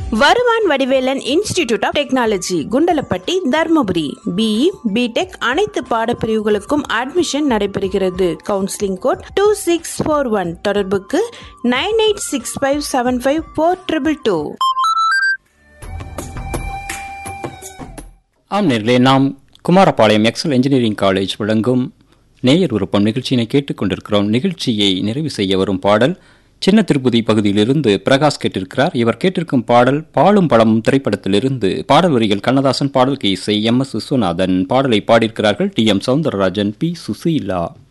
வருவான் Vadivelan institute of technology Kundalapatti Dharmapuri BE BTech அனைத்து பாடப்பிரிவுகளுக்கும் அட்மிஷன் நடைபெறுகிறது counselling code two six four one தொடர்புக்கு nine eight six five seven five four triple two ஆம் நேர்களே நாம் குமாரபாளையம் எக்ஸல் இன்ஜினியரிங் காலேஜ் வழங்கும் நேயர் விருப்பம் நிகழ்ச்சியினை கேட்டுக்கொண்டிருக்கிறோம் நிகழ்ச்சியை நிறைவு செய்ய வரும் பாடல் சின்ன திருப்பதி பகுதியிலிருந்து பிரகாஷ் கேட்டிருக்கிறார் இவர் கேட்டிருக்கும் பாடல் பாலும் பழமும் திரைப்படத்திலிருந்து பாடல் வரிகள் கண்ணதாசன் பாடல் இசை எம் எஸ் விஸ்வநாதன் பாடலை பாடியிருக்கிறார்கள் T M Soundararajan P Susheela